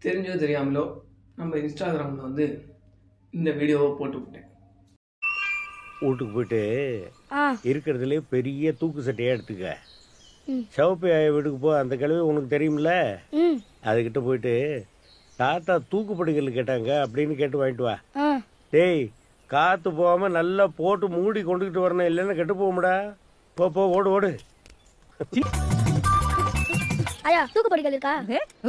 தெரிஞ்சோ தெரியாமலோ நம்ம இன்ஸ்டாகிராமில் வந்து இந்த வீடியோவை போட்டு விட்டேன் வீட்டுக்கு போயிட்டு ஆ இருக்கிறதுலே பெரிய தூக்கு சட்டையா எடுத்துக்க ம். சிவப்பு ஆய வீட்டுக்கு போ அந்த கிழவி உனக்கு தெரியும்ல ம் அதுகிட்ட போயிட்டு தாத்தா தூக்கு படிக்கல் கேட்டாங்க அப்படின்னு கேட்டு வாங்கிட்டு வா ஆ டேய் காத்து போகாம நல்லா போட்டு மூடி கொண்டுகிட்டு வரணும் இல்லைன்னா கெட்டு போகும்டா போ போ ஓடு ஓடு ஐயா தூக்கு படிக்கல் இருக்கா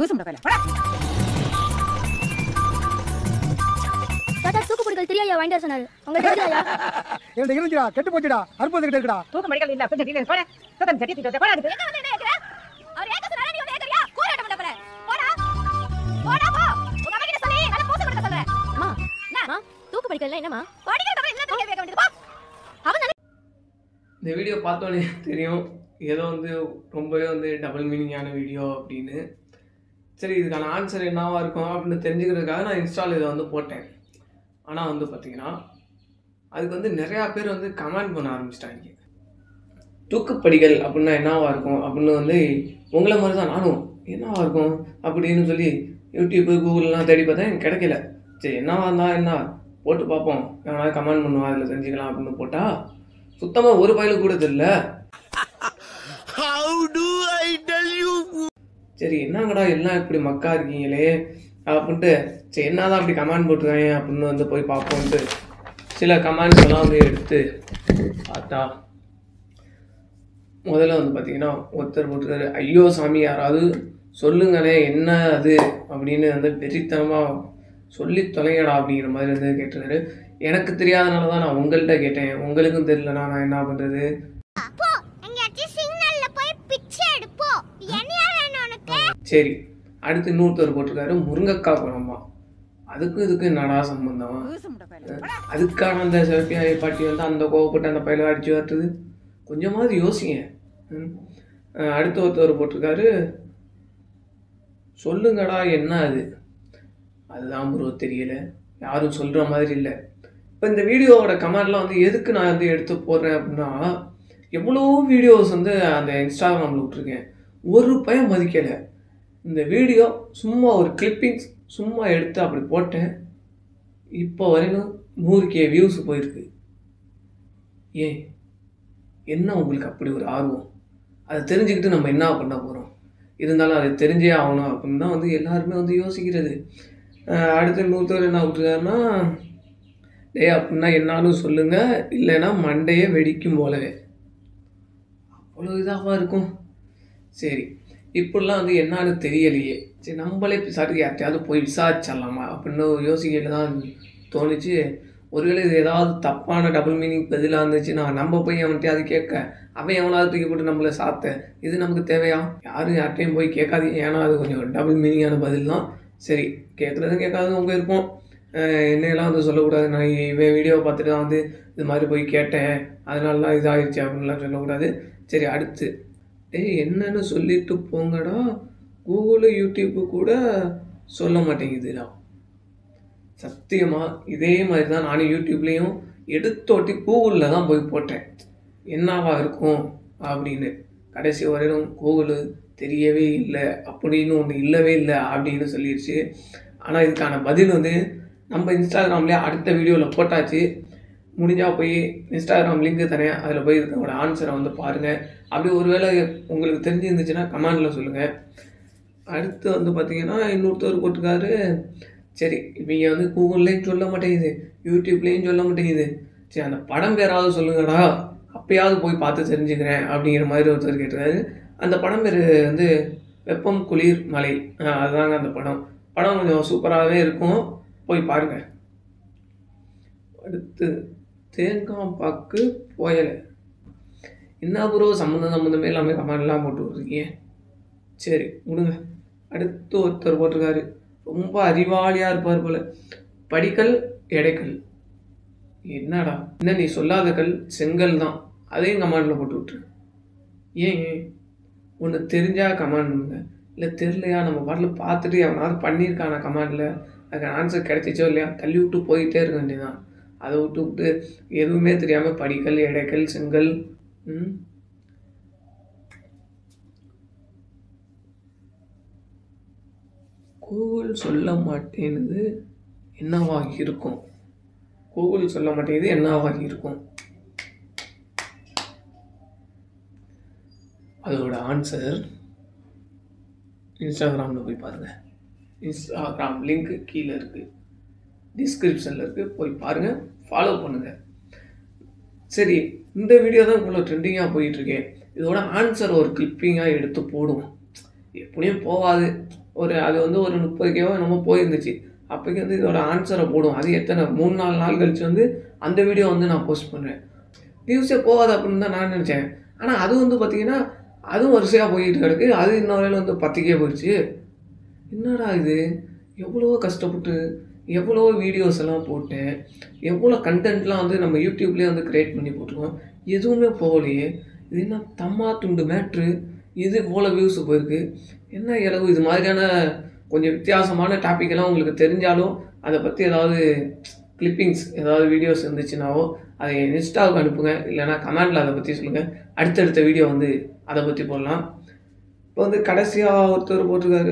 தாத்தா தூக்கு படிக்கல் தெரியா வாங்கிட்டு வர சொன்னாரு உங்களுக்கு தெரியாதா என்கிட்ட இருந்துச்சுடா கெட்டு போச்சுடா அற்புதம் கிட்ட இருக்குடா தூக்கம் படிக்கல இல்ல அப்ப சட்டியில போட தத்தம் சட்டி தூக்கி போட அதுக்கு அவர் ஏக்க சொன்னாரா நீ வந்து ஏக்கறியா கூறாட்ட பண்ண போற போடா போடா போ உங்க அம்மா கிட்ட சொல்லி நல்ல பூசை கொடுக்க சொல்றேன் அம்மா என்ன தூக்கு படிக்கல என்னமா படிக்கிறத அப்புறம் என்ன தூக்கி வைக்க வேண்டியது போ அவன் இந்த வீடியோ பார்த்தோன்னே தெரியும் ஏதோ வந்து ரொம்பவே வந்து டபுள் மீனிங்கான வீடியோ அப்படின்னு சரி இதுக்கான ஆன்சர் என்னவா இருக்கும் அப்படின்னு தெரிஞ்சுக்கிறதுக்காக நான் இன்ஸ்டால் இதை வந்து போட்டேன் ஆனால் வந்து பார்த்தீங்கன்னா அதுக்கு வந்து நிறையா பேர் வந்து கமெண்ட் பண்ண ஆரம்பிச்சிட்டாங்க தூக்குப்படிகள் அப்படின்னா என்னவா இருக்கும் அப்படின்னு வந்து உங்களை மாதிரி தான் நானும் என்னவா இருக்கும் அப்படின்னு சொல்லி யூடியூப்பு கூகுள்லாம் தேடி பார்த்தேன் எனக்கு கிடைக்கல சரி என்னவா இருந்தா என்ன போட்டு பார்ப்போம் எவனாவது கமெண்ட் பண்ணுவான் அதில் தெரிஞ்சுக்கலாம் அப்படின்னு போட்டால் சுத்தமாக ஒரு பயிலும் கூட தெரியல சரி என்னங்கடா எல்லாம் இப்படி மக்கா இருக்கீங்களே அப்படின்ட்டு சரி என்னதான் அப்படி கமெண்ட் போட்டுருக்காங்க அப்படின்னு வந்து போய் பார்ப்போம்ட்டு சில கமெண்ட்ஸ் எல்லாம் வந்து எடுத்து பார்த்தா முதல்ல வந்து பார்த்தீங்கன்னா ஒருத்தர் போட்டுருக்காரு ஐயோ சாமி யாராவது சொல்லுங்களே என்ன அது அப்படின்னு வந்து வெறித்தனமாக சொல்லி தொலைங்கடா அப்படிங்கிற மாதிரி வந்து கேட்டிருக்காரு எனக்கு தெரியாதனால தான் நான் உங்கள்கிட்ட கேட்டேன் உங்களுக்கும் தெரியலனா நான் என்ன பண்ணுறது எங்கயாச்சும் சிக்னல்ல போய் பிச்சை எடுப்போ என்னையா வேணும் உனக்கு சரி அடுத்து இன்னொருத்தர் போட்டிருக்காரு முருங்கைக்காய் குழம்பா அதுக்கும் இதுக்கும் என்னடா சம்பந்தம் அதுக்கான அந்த சிவப்பியாய பாட்டி வந்து அந்த கோவப்பட்டு அந்த பையில அடிச்சு வரட்டுது கொஞ்சமாவது யோசிங்க ம். அஹ் அடுத்து ஒருத்தவர் போட்டிருக்காரு சொல்லுங்கடா என்ன அது அதுதான் ப்ரோ தெரியல யாரும் சொல்கிற மாதிரி இல்லை இப்போ இந்த வீடியோவோட கமெண்ட்லாம் வந்து எதுக்கு நான் வந்து எடுத்து போடுறேன் அப்படின்னா எவ்வளோ வீடியோஸ் வந்து அந்த இன்ஸ்டாகிராமில் விட்ருக்கேன் ஒரு பயம் மதிக்கலை இந்த வீடியோ சும்மா ஒரு கிளிப்பிங்ஸ் சும்மா எடுத்து அப்படி போட்டேன் இப்போ வரையிலும் நூறு கே வியூஸ் போயிருக்கு ஏன் என்ன உங்களுக்கு அப்படி ஒரு ஆர்வம் அதை தெரிஞ்சுக்கிட்டு நம்ம என்ன பண்ண போகிறோம் இருந்தாலும் அதை தெரிஞ்சே ஆகணும் அப்படின்னு தான் வந்து எல்லாருமே வந்து யோசிக்கிறது அஹ் அடுத்து இன்னொருத்தர் என்ன விட்டுருக்காருன்னா டேய் அப்படின்னா என்னாலும் சொல்லுங்கள் இல்லைன்னா மண்டையே வெடிக்கும் போலவே அவ்வளோ இதாகவா இருக்கும் சரி இப்படிலாம் வந்து என்னன்னு தெரியலையே சரி நம்மளே பிசாட்டுக்கு யார்ட்டையாவது போய் விசாரிச்சிடலாமா அப்படின்னு யோசிக்கையில் தான் தோணுச்சு ஒருவேளை இது ஏதாவது தப்பான டபுள் மீனிங் பதிலாக இருந்துச்சுன்னா நம்ம போய் அவன்கிட்டயாவது கேட்க அவன் எவனாவது தூக்கி போட்டு நம்மளை சாத்த இது நமக்கு தேவையா யாரும் யார்ட்டையும் போய் கேட்காதீங்க ஏன்னா அது கொஞ்சம் டபுள் மீனிங்கான பதில் தான் சரி கேட்குறதும் கேட்காததும் உங்கள் இருக்கும் அஹ் என்னையெல்லாம் வந்து சொல்லக்கூடாது நான் இவன் வீடியோவை பார்த்துட்டு தான் வந்து இது மாதிரி போய் கேட்டேன் அதனால தான் இதாகிடுச்சு அப்படின்லாம் சொல்லக்கூடாது சரி அடுத்து டேய் என்னன்னு சொல்லிட்டு போங்கடா கூகுளு யூடியூப்பு கூட சொல்ல மாட்டேங்குதுடா சத்தியமாக இதே மாதிரி தான் நானும் யூடியூப்லேயும் எடுத்தோட்டி கூகுளில் தான் போய் போட்டேன் என்னவா இருக்கும் அப்படின்னு கடைசி வரையிலும் கூகுள் தெரியவே இல்லை அப்படின்னு ஒன்று இல்லவே இல்லை அப்படின்னு சொல்லிடுச்சு ஆனால் இதுக்கான பதில் வந்து நம்ம இன்ஸ்டாகிராம்லேயே அடுத்த வீடியோவில் போட்டாச்சு முடிஞ்சால் போய் இன்ஸ்டாகிராம் லிங்க் தரேன் அதில் போய் இதோட ஆன்சரை வந்து பாருங்கள் அப்படி ஒருவேளை உங்களுக்கு தெரிஞ்சிருந்துச்சுன்னா கமெண்டில் சொல்லுங்கள் அடுத்து வந்து பார்த்தீங்கன்னா இன்னொருத்தர் போட்டிருக்காரு சரி இவங்க வந்து கூகுள்லேயும் சொல்ல மாட்டேங்குது யூடியூப்லேயும் சொல்ல மாட்டேங்குது சரி அந்த படம் பேராவது சொல்லுங்கடா அப்பயாவது போய் பார்த்து தெரிஞ்சுக்கிறேன் அப்படிங்கிற மாதிரி ஒருத்தர் கேட்டிருக்காரு அந்த படம் பேர் வந்து வெப்பம் குளிர் மலை ஆஹ் அதுதாங்க அந்த படம் படம் கொஞ்சம் சூப்பராகவே இருக்கும் போய் பாருங்கள் அடுத்து தேங்காய் பாக்கு புயல் என்ன ப்ரோ சம்மந்தம் சம்மந்தமே எல்லாமே கமெண்ட்லாம் போட்டு விட்ருக்கீங்க சரி விடுங்க அடுத்து ஒருத்தர் போட்டிருக்காரு ரொம்ப அறிவாளியாக இருப்பார் போல படிக்கல் எடைக்கல் என்னடா என்ன நீ சொல்லாத கல் செங்கல் தான் அதையும் கமெண்டில் போட்டு விட்ரு ஏன் ஒன்று தெரிஞ்சா கமெண்ட் பண்ணுங்க இல்லை தெரிலையா நம்ம பாட்டில் பார்த்துட்டு எவனாவது பண்ணியிருக்கான கமெண்டில் அதுக்கு ஆன்சர் கிடைச்சிச்சோ இல்லையா தள்ளி விட்டு போயிட்டே இருக்க வேண்டியதான் அதை விட்டு விட்டு எதுவுமே தெரியாமல் படிக்கல் எடைக்கல் செங்கல் ம் கூகுள் சொல்ல மாட்டேனுது என்னவா இருக்கும் கூகுள் சொல்ல மாட்டேங்குது என்னவா இருக்கும் அதோட ஆன்சர் இன்ஸ்டாகிராமில் போய் பாருங்கள் இன்ஸ்டாகிராம் லிங்க் கீழே இருக்குது டிஸ்கிரிப்ஷனில் இருக்குது போய் பாருங்கள் ஃபாலோ பண்ணுங்கள் சரி இந்த வீடியோ தான் இவ்வளோ ட்ரெண்டிங்காக போயிட்டுருக்கேன் இதோட ஆன்சர் ஒரு கிளிப்பிங்காக எடுத்து போடுவோம் எப்படியும் போகாது ஒரு அது வந்து ஒரு முப்பது கேவோ நம்ம போயிருந்துச்சு அப்போக்கு வந்து இதோட ஆன்சரை போடுவோம் அது எத்தனை மூணு நாலு நாள் கழிச்சு வந்து அந்த வீடியோ வந்து நான் போஸ்ட் பண்ணுறேன் வியூஸே போகாது அப்படின்னு தான் நான் நினச்சேன் ஆனால் அது வந்து பார்த்தீங்கன்னா அதுவும் வரிசையாக போயிட்டு கிடக்கு அது இன்னொரு வந்து பத்துக்கே போயிடுச்சு என்னடா இது எவ்வளோ கஷ்டப்பட்டு எவ்வளோ வீடியோஸ் எல்லாம் போட்டேன் எவ்வளோ கண்டென்ட்லாம் வந்து நம்ம யூடியூப்லேயே வந்து க்ரியேட் பண்ணி போட்டிருக்கோம் எதுவுமே போகலையே இது என்ன தம்மா துண்டு மேட்ரு இது இவ்வளோ வியூஸ் போயிருக்கு என்ன இளவு இது மாதிரியான கொஞ்சம் வித்தியாசமான டாபிக் எல்லாம் உங்களுக்கு தெரிஞ்சாலும் அதை பற்றி ஏதாவது கிளிப்பிங்ஸ் ஏதாவது வீடியோஸ் இருந்துச்சுனாவோ அதை இன்ஸ்டாவுக்கு அனுப்புங்க இல்லைனா கமெண்டில் அதை பற்றி சொல்லுங்கள் அடுத்தடுத்த வீடியோ வந்து அதை பற்றி போடலாம் இப்போ வந்து கடைசியாக ஒருத்தர் போட்டிருக்காரு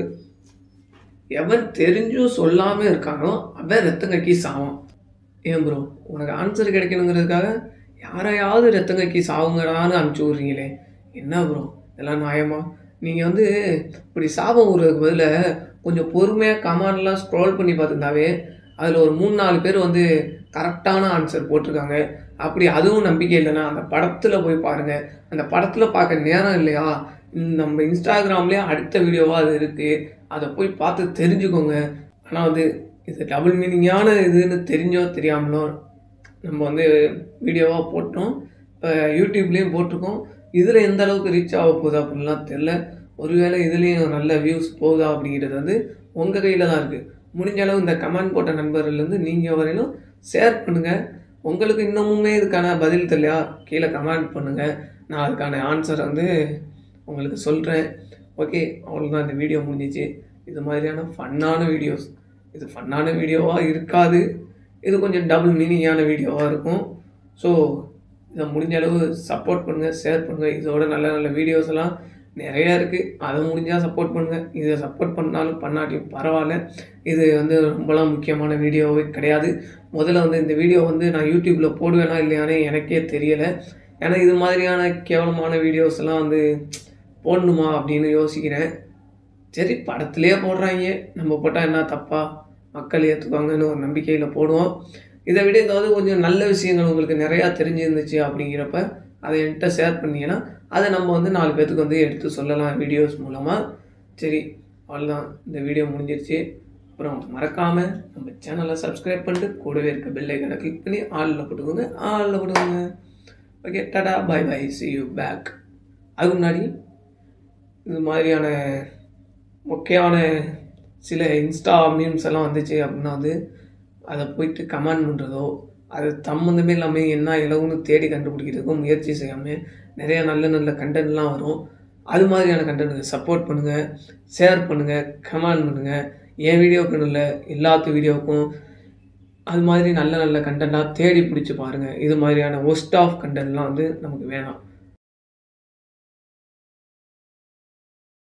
எவன் தெரிஞ்சும் சொல்லாமல் இருக்கானோ அவன் ரத்தம் கக்கி சாவான் ஏன் ப்ரோ உனக்கு ஆன்சர் கிடைக்கணுங்கிறதுக்காக யாரையாவது ரத்தம் கக்கி சாவுங்கடான்னு அனுப்பிச்சி விட்றீங்களே என்ன ப்ரோ இதெல்லாம் நியாயமா நீங்கள் வந்து இப்படி சாபம் விடுறதுக்கு பதிலாக கொஞ்சம் பொறுமையாக கமாண்ட்லாம் ஸ்க்ரோல் பண்ணி பார்த்துருந்தாவே அதில் ஒரு மூணு நாலு பேர் வந்து கரெக்டான ஆன்சர் போட்டிருக்காங்க அப்படி அதுவும் நம்பிக்கை இல்லைன்னா அந்த படத்தில் போய் பாருங்கள் அந்த படத்தில் பார்க்க நேரம் இல்லையா இந்த நம்ம இன்ஸ்டாகிராம்லேயே அடுத்த வீடியோவாக அது இருக்குது அதை போய் பார்த்து தெரிஞ்சுக்கோங்க ஆனால் வந்து இது டபுள் மீனிங்கான இதுன்னு தெரிஞ்சோ தெரியாமலோ நம்ம வந்து வீடியோவாக போட்டோம் இப்போ யூடியூப்லேயும் போட்டிருக்கோம் இதில் எந்த அளவுக்கு ரீச் ஆக போகுது அப்படின்லாம் தெரில ஒருவேளை இதுலேயும் நல்ல வியூஸ் போகுதா அப்படிங்கிறது வந்து உங்கள் கையில் தான் இருக்குது முடிஞ்ச அளவு இந்த கமெண்ட் போட்ட நண்பர்கள்லேருந்து நீங்கள் வரையிலும் ஷேர் பண்ணுங்கள் உங்களுக்கு இன்னமுமே இதுக்கான பதில் தெரியலையா கீழே கமெண்ட் பண்ணுங்கள் நான் அதுக்கான ஆன்சர் வந்து உங்களுக்கு சொல்கிறேன் ஓகே அவ்வளோதான் இந்த வீடியோ முடிஞ்சிச்சு இது மாதிரியான ஃபன்னான வீடியோஸ் இது ஃபன்னான வீடியோவாக இருக்காது இது கொஞ்சம் டபுள் மீனிங்கான வீடியோவாக இருக்கும் ஸோ இதை முடிஞ்ச அளவு சப்போர்ட் பண்ணுங்கள் ஷேர் பண்ணுங்கள் இதோட நல்ல நல்ல வீடியோஸ் எல்லாம் நிறையா இருக்குது அதை முடிஞ்சால் சப்போர்ட் பண்ணுங்கள் இதை சப்போர்ட் பண்ணாலும் பண்ணாட்டியும் பரவாயில்ல இது வந்து ரொம்பலாம் முக்கியமான வீடியோவே கிடையாது முதல்ல வந்து இந்த வீடியோ வந்து நான் யூடியூப்பில் போடுவேனா இல்லையானே எனக்கே தெரியலை ஏன்னா இது மாதிரியான கேவலமான வீடியோஸ் எல்லாம் வந்து போடணுமா அப்படின்னு யோசிக்கிறேன் சரி படத்துலேயே போடுறாங்க நம்ம போட்டால் என்ன தப்பா மக்கள் ஏற்றுக்குவாங்கன்னு ஒரு நம்பிக்கையில் போடுவோம் இதை விட ஏதாவது கொஞ்சம் நல்ல விஷயங்கள் உங்களுக்கு நிறையா தெரிஞ்சிருந்துச்சு அப்படிங்கிறப்ப அதை என்கிட்ட ஷேர் பண்ணீங்கன்னா அதை நம்ம வந்து நாலு பேர்த்துக்கு வந்து எடுத்து சொல்லலாம் வீடியோஸ் மூலமாக சரி அவ்வளோதான் இந்த வீடியோ முடிஞ்சிருச்சு அப்புறம் மறக்காமல் நம்ம சேனலை சப்ஸ்கிரைப் பண்ணிட்டு கூடவே இருக்க பெல் ஐக்கனை கிளிக் பண்ணி ஆளில் போட்டுக்கோங்க ஆளில் போட்டுக்கோங்க okay tata bye bye see you back அதுக்கு முன்னாடி இது மாதிரியான முக்கியமான சில இன்ஸ்டா மீம்ஸ் எல்லாம் வந்துச்சு அப்படின்னா வந்து அதை போயிட்டு கமெண்ட் பண்ணுறதோ அது சம்மந்தமே இல்லாமல் என்ன இலவுன்னு தேடி கண்டுபிடிக்கிறதுக்கும் முயற்சி செய்யாமல் நிறைய நல்ல நல்ல கண்டென்ட்லாம் வரும் அது மாதிரியான கண்டென்ட்டுக்கு சப்போர்ட் பண்ணுங்கள் ஷேர் பண்ணுங்கள் கமெண்ட் பண்ணுங்கள் என் வீடியோக்குன்னு இல்லை எல்லாத்து வீடியோவுக்கும் அது மாதிரி நல்ல நல்ல கண்டென்ட்டாக தேடி பிடிச்சி பாருங்கள் இது மாதிரியான ஒஸ்ட் ஆஃப் கண்டென்ட்லாம் வந்து நமக்கு வேணாம்